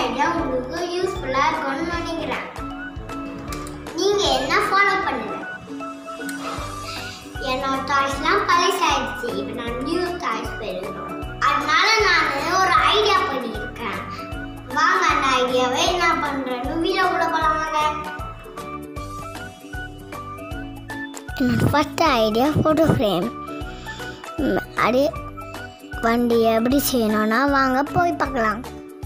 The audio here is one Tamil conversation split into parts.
ஐடியா உங்களுக்கு யூஸ்ஃபுல்லா இருக்கும்னு நினைக்கிறேன் நீங்க என்ன ஃபாலோ பண்ணுங்க என்னோட டாய்ஸ்லாம் பழசாயிடுச்சு இப்போ நான் நியூ டாய்ஸ் பெறணும் அதனால நான் ஒரு ஐடியா பண்ணியிருக்கேன் வாங்க அந்த ஐடியாவை என்ன பண்றேன்னு வீடியோ கூட போலாம் வாங்க ஃபர்ஸ்ட் ஐடியா ஃபோட்டோ ஃப்ரேம் அது வண்டி எப்படி செய்யணும்னா வாங்க போய் பார்க்கலாம்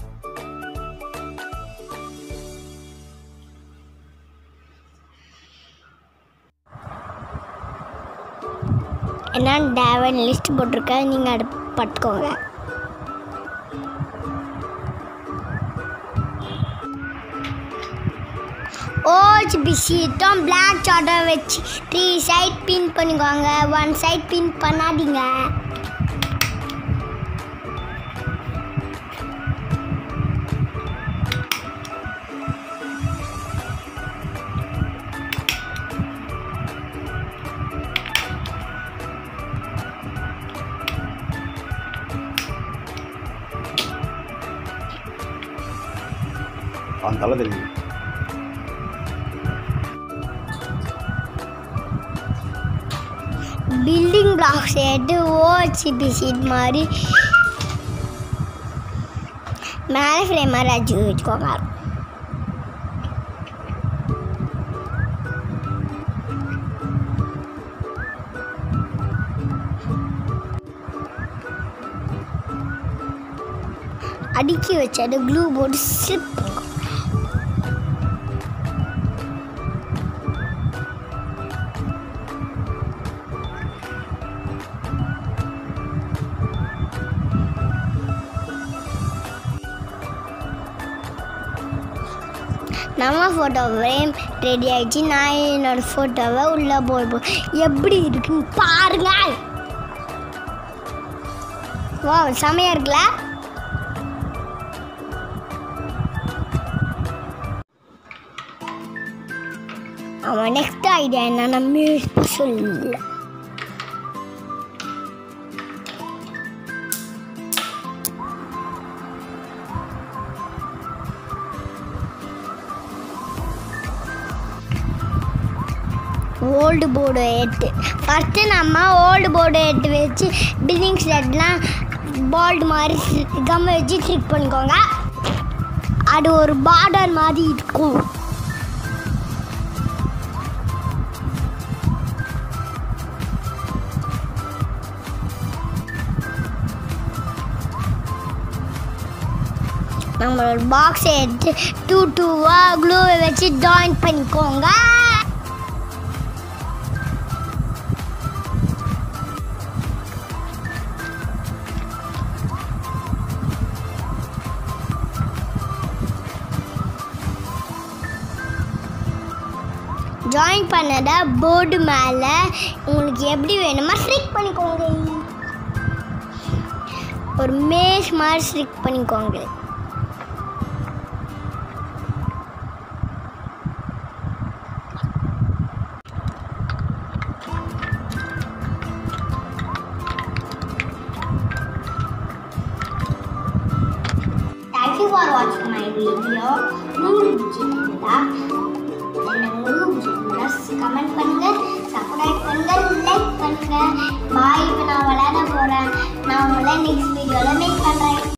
என்ன டேவன் லிஸ்ட் போட்டிருக்கேன் நீங்கள் அதை பார்த்துக்கோங்க ஓஹெச்பி ஷீட்டும் பிளாக் சார்ட்டை வச்சு த்ரீ சைட் பின் பண்ணிக்கோங்க ஒன் சைட் பின் பண்ணாதீங்க அவன் தலை தெரியும் பில்டிங் பிளாக்ஸ் எடுத்து ஓஹெச்பி ஷீட் மாதிரி மேலே ஃப்ரேம் மாதிரி அடிச்சு வச்சுக்கோங்க அடுக்கி வச்சது க்ளூ போட்டு ஸ்லிப் பண்ணிக்கோங்க நம்ம ஃபோட்டோ ஃப்ரேம் ரெடி ஆயிடுச்சு நான் என்னோட ஃபோட்டோவை உள்ளே போடுவோம் எப்படி இருக்குன்னு பாருங்க வா செமையா இருக்குல்ல அவன் நெக்ஸ்ட் ஐடியா என்னன்னா மியூசிக் சொல்ல ஓல்டு போர்டு எடுத்து ஃபஸ்ட்டு நம்ம ஓல்டு போர்டு எடுத்து வச்சு பில்டிங் செட்லாம் பால்டு மாதிரி கம் வச்சு ஸ்டிக் பண்ணிக்கோங்க அது ஒரு பார்டர் மாதிரி இருக்கும் நம்மளோட பாக்ஸை எடுத்து டூ டூவாக க்ளூவை வச்சு ஜாயின் பண்ணிக்கோங்க ஜாயின் பண்ணதை போர்டு மேலே உங்களுக்கு எப்படி வேணுமோ ஸ்ட்ரிக் பண்ணிக்கோங்க ஒரு மேஸ் மாதிரி ஸ்ட்ரிக் பண்ணிக்கோங்க Thank you for watching my video. உங்களுக்கு பிடிச்சிருந்தா என்ன உங்களுக்கு பிடிச்சிருந்தா கமெண்ட் பண்ணுங்க சப்ஸ்கிரைப் பண்ணுங்க லைக் பண்ணுங்க பாய் இப்போ நான் விளையாட போறேன் நான் உங்களை நெக்ஸ்ட் வீடியோவில் மீட் பண்றேன்